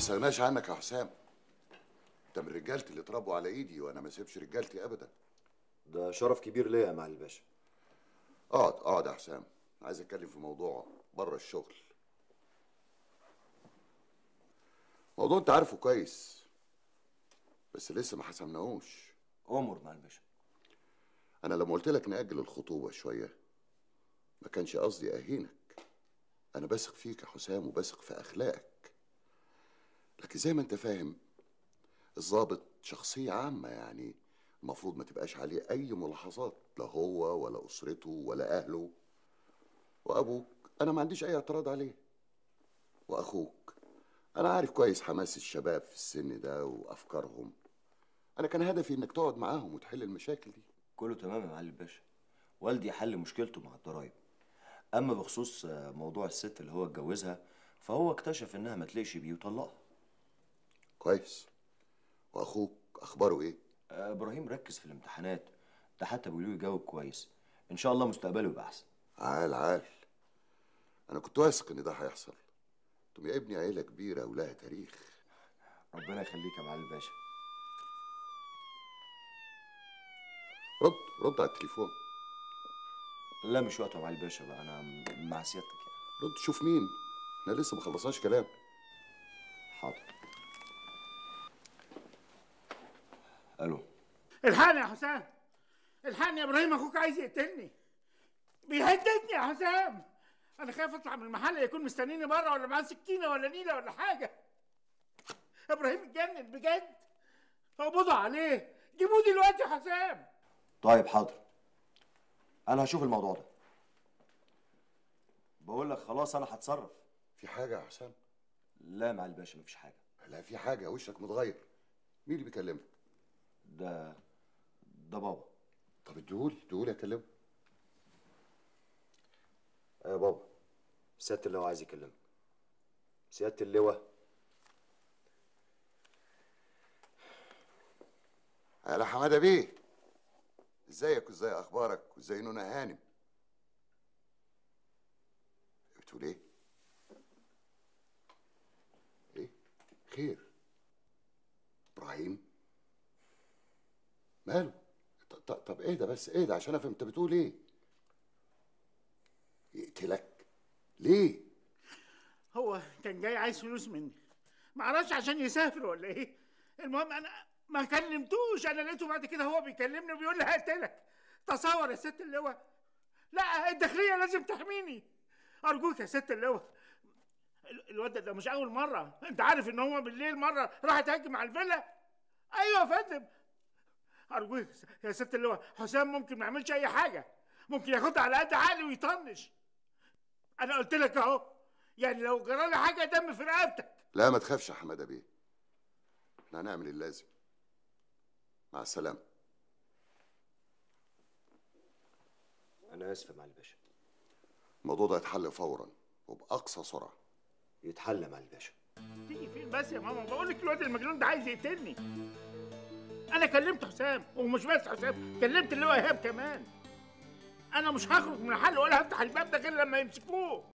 استغناش عنك يا حسام انت من رجالتي اللي اتربوا على ايدي وانا ما سيبش رجالتي ابدا ده شرف كبير ليا يا معالي الباشا اقعد اقعد يا حسام عايز اتكلم في موضوع بره الشغل موضوع انت عارفه كويس بس لسه ما حسمناهوش امر معالي الباشا انا لما قلت لك ناجل الخطوبه شويه ما كانش قصدي اهينك انا بثق فيك يا حسام وبثق في اخلاقك لكن زي ما انت فاهم الضابط شخصيه عامه يعني المفروض ما تبقاش عليه اي ملاحظات لا هو ولا اسرته ولا اهله وابوك انا ما عنديش اي اعتراض عليه واخوك انا عارف كويس حماس الشباب في السن ده وافكارهم انا كان هدفي انك تقعد معاهم وتحل المشاكل دي كله تمام يا معالي الباشا والدي حل مشكلته مع الضرايب اما بخصوص آه، موضوع الست اللي هو اتجوزها فهو اكتشف انها ما تليقش بيه وطلقها كويس واخوك اخباره ايه آه، ابراهيم ركز في الامتحانات ده حتى بيقولوا يجاوب كويس ان شاء الله مستقبله يبقى احسن عال عال انا كنت واثق ان ده هيحصل انتم يا ابني عيله كبيره ولها تاريخ ربنا يخليك يا معالي الباشا رد رد على التليفون لا مش وقته يا معالي الباشا بقى انا م- مع سيادتك يعني رد شوف مين احنا لسه ما خلصناش كلام حاضر الو الحقني يا حسام الحقني يا ابراهيم اخوك عايز يقتلني بيهددني يا حسام انا خايف اطلع من المحل يكون مستنيني بره ولا معاه سكينه ولا نيله ولا حاجه ابراهيم اتجنن بجد اقبضوا عليه جيبوه دلوقتي يا حسام طيب حاضر انا هشوف الموضوع ده بقول لك خلاص انا هتصرف في حاجه يا حسام لا يا معالي الباشا مفيش حاجه لا في حاجه وشك متغير مين اللي بيكلمك ده ده بابا طب اديهولي اديهولي اكلمه ايوه يا بابا سياده اللواء عايز يكلمك سياده اللواء على حماده بيه ازيك وازاي اخبارك وازاي نونا هانم بتقول ايه ايه خير ابراهيم ماله ط- ط- طب ايه ده بس ايه ده عشان افهم انت بتقول ايه يقتلك ليه هو كان جاي عايز فلوس مني معرفش عشان يسافر ولا ايه المهم انا ما كلمتوش انا لقيته بعد كده هو بيكلمني وبيقول لي هقتلك تصور يا ست اللواء لا الداخليه لازم تحميني ارجوك يا ست اللواء ال- الواد ده مش اول مره انت عارف ان هو بالليل مره راح يتهجم على الفيلا ايوه يا فندم ارجوك يا ست اللواء حسام ممكن ما يعملش اي حاجه ممكن ياخدها على قد عقلي ويطنش انا قلت لك اهو يعني لو جرالي حاجه دم في رقبتك لا ما تخافش يا حماده بيه احنا هنعمل اللازم مع السلامه انا اسف يا معالي الباشا الموضوع ده يتحل فورا وباقصى سرعه يتحل يا معالي الباشا تيجي فين بس يا ماما بقول لك الواد المجنون ده عايز يقتلني انا كلمت حسام ومش بس حسام كلمت اللي هو ايهاب كمان انا مش هخرج من الحل ولا هفتح الباب ده غير لما يمسكوه